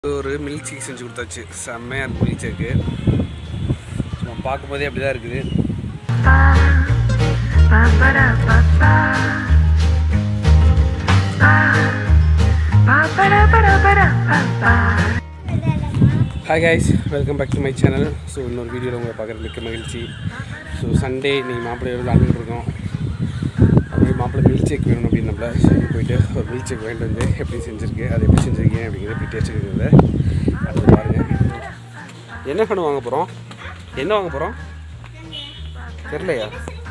ஒரு milk shake செஞ்சு கொடுத்தாச்சு செம்மையாக இருக்கு மில்க் ஷேக்கு சும்மா பார்க்கும்போதே அப்படி தான் இருக்குது hi guys welcome back to my channel so இன்னொரு வீடியோவில் உங்களை பார்க்குறது மிக்க மகிழ்ச்சி ஸோ சண்டே இன்னைக்கு மாப்பிள்ளை விளாண்டுட்டு இருக்கோம் அப்படியே மாப்பிள்ளை மில்க் ஷேக் வேணும் அப்படின்னப்பல சரி போயிட்டு ஒரு மில்க் ஷேக் வாங்கிட்டு வந்து எப்படி செஞ்சுருக்கு அதை எப்படி செஞ்சுருக்கேன் அப்படிங்கிறத எப்படி டேஸ்ட் இருக்கிறத அது பாருங்கள் என்ன பண்ண வாங்க போகிறோம் என்ன வாங்க போகிறோம் தெரிலையா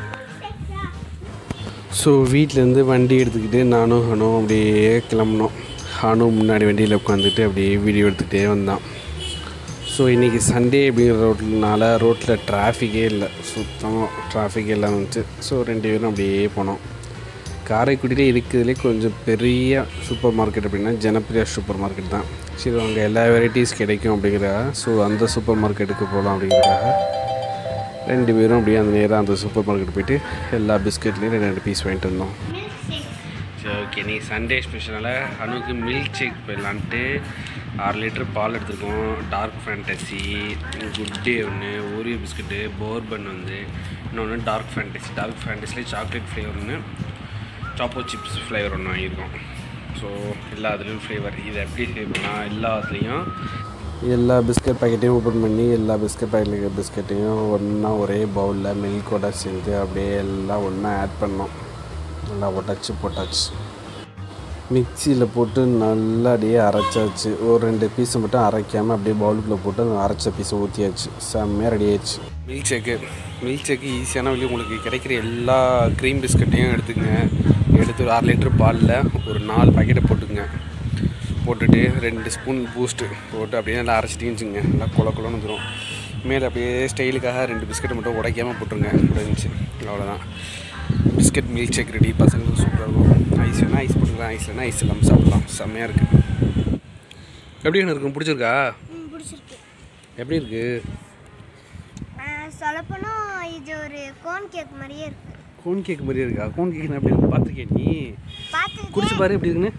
ஸோ வீட்டிலேருந்து வண்டி எடுத்துக்கிட்டு நானும் ஹனும் அப்படியே கிளம்புனோம் ஹனும் முன்னாடி வண்டியில் உட்காந்துட்டு அப்படியே வீடியோ எடுத்துகிட்டே வந்தான் ஸோ இன்றைக்கி சண்டே அப்படிங்கிற ரோட்னால ரோட்டில் டிராஃபிக்கே இல்லை சுத்தமாக டிராஃபிக் எல்லாம் வந்துச்சு ஸோ ரெண்டு பேரும் அப்படியே போனோம் காரைக்குடியிலே இருக்கிறதுலே கொஞ்சம் பெரிய சூப்பர் மார்க்கெட் அப்படின்னா ஜனப்பிரியா சூப்பர் மார்க்கெட் தான் சரி அங்கே எல்லா வெரைட்டிஸ் கிடைக்கும் அப்படிங்கிறக்காக ஸோ அந்த சூப்பர் மார்க்கெட்டுக்கு போகலாம் அப்படிங்கிறக்காக ரெண்டு பேரும் அப்படியே அந்த நேராக அந்த சூப்பர் மார்க்கெட் போயிட்டு எல்லா பிஸ்கட்லேயும் ரெண்டு ரெண்டு பீஸ் வாங்கிட்டு வந்தோம் சரி ஓகே நீ சண்டே ஸ்பெஷலால் அணுக்கு மில்க் ஷேக் போயிடலான்ட்டு ஆறு லிட்டர் பால் எடுத்துருக்கோம் டார்க் ஃபேண்டசி குட் டே ஒன்று ஓரியோ பிஸ்கட்டு போர்பன் வந்து இன்னொன்று டார்க் ஃபேண்டசி டார்க் ஃபேண்டஸில் சாக்லேட் ஃப்ளேவர் ஒன்று சாப்போ சிப்ஸ் ஃப்ளேவர் ஒன்று வாங்கியிருக்கோம் ஸோ எல்லா இதுலேயும் ஃப்ளேவர் இது எப்படி செய்யணும்னா எல்லாத்துலேயும் எல்லா பிஸ்கட் பாக்கெட்டையும் ஓப்பன் பண்ணி எல்லா பிஸ்கட் பாக்கெட்டில் இருக்கிற பிஸ்கட்டையும் ஒன்றா ஒரே பவுலில் மில்கோட சேர்ந்து அப்படியே எல்லாம் ஒன்றா ஆட் பண்ணோம் நல்லா ஒட்டாச்சு போட்டாச்சு மிக்சியில் போட்டு நல்லா அப்படியே அரைச்சாச்சு ஒரு ரெண்டு பீஸை மட்டும் அரைக்காமல் அப்படியே பவுலுக்குள்ளே போட்டு அந்த அரைச்ச பீஸை ஊற்றியாச்சு செம்மையாக ரெடி ஆயிடுச்சு மில்க் ஷேக்கு மில்க் ஷேக்கு ஈஸியான வழி உங்களுக்கு கிடைக்கிற எல்லா க்ரீம் பிஸ்கட்டையும் எடுத்துக்கங்க எடுத்து ஒரு அரை லிட்டர் பாலில் ஒரு நாலு பாக்கெட்டை போட்டுக்கங்க போட்டுட்டு ரெண்டு ஸ்பூன் பூஸ்ட்டு போட்டு அப்படியே நல்லா அரைச்சிட்டிங்கன்னு வச்சுங்க நல்லா குல குலன்னு வந்துடும் மேலே அப்படியே ஸ்டைலுக்காக ரெண்டு பிஸ்கட்டை மட்டும் உடைக்காமல் போட்டுருங்க உடஞ்சி அவ்வளோதான் பிஸ்கட் மில்க் ஷேக் ரெடி பசங்களுக்கு சூப்பராக இருக்கும் ஐஸ் வேணால் ஐஸ் போட்டுக்கலாம் ஐஸ் வேணால் ஐஸ் இல்லாமல் சாப்பிடலாம் செம்மையாக இருக்குது எப்படி இருக்கும் பிடிச்சிருக்கா ம் பிடிச்சிருக்கு எப்படி இருக்குது சொல்லப்போனால் இது ஒரு கோன் கேக் மாதிரியே இருக்கு கோன் கேக் மாதிரியே இருக்கா கோன் கேக் எப்படி இருக்கு பார்த்துருக்கேன் நீ பார்த்துட்டு குடிச்சு பாரு எப்படி இருக்குன்னு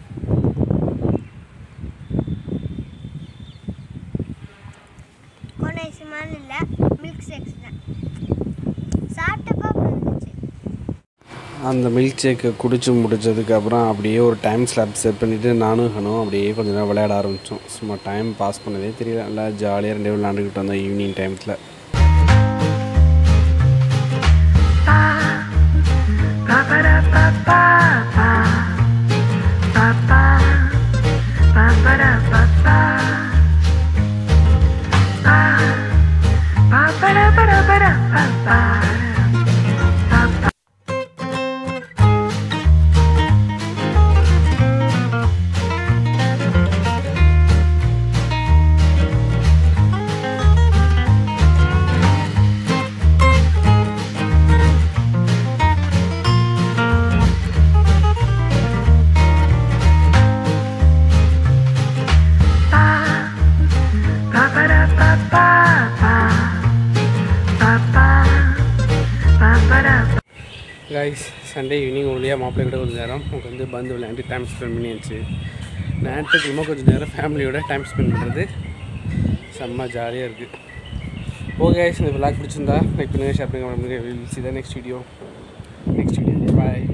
கோன் ஐஸ் மாதிரி இல்லை மில்க் ஷேக்ஸ் தான் சாப்பிட்டப்போ அப்படி இருந்துச்சு அந்த மில்க் ஷேக்கை குடிச்சு முடிச்சதுக்கப்புறம் அப்படியே ஒரு டைம் ஸ்லாப் செட் பண்ணிவிட்டு நானும் ஹனும் அப்படியே கொஞ்ச நேரம் விளையாட ஆரம்பித்தோம் சும்மா டைம் பாஸ் பண்ணதே தெரியல நல்லா ஜாலியாக ரெண்டு பேரும் விளாண்டுக்கிட்டு வந்தோம் ஈவினிங் டைமத்தில் கைஸ் சண்டே ஈவினிங் ஒழியாக மாப்பிள்ளை கிட்ட கொஞ்சம் நேரம் உட்காந்து பந்து விளையாண்டு டைம் ஸ்பெண்ட் பண்ணியாச்சு ஞாயிற்றுக்கிழமை கொஞ்சம் நேரம் ஃபேமிலியோட டைம் ஸ்பெண்ட் பண்ணுறது செம்ம ஜாலியாக இருக்குது ஓகே கைஸ் இந்த விளாக் பிடிச்சிருந்தா லைக் பண்ணுங்கள் ஷேர் பண்ணுங்கள் will see the next video next video bye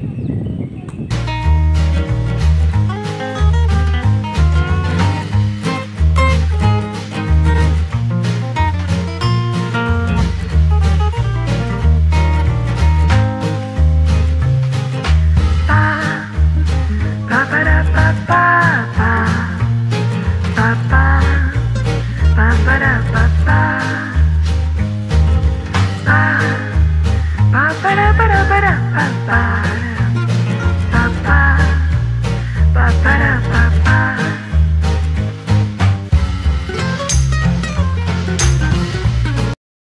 Ba-ba-da-ba-da-ba-da-ba-ba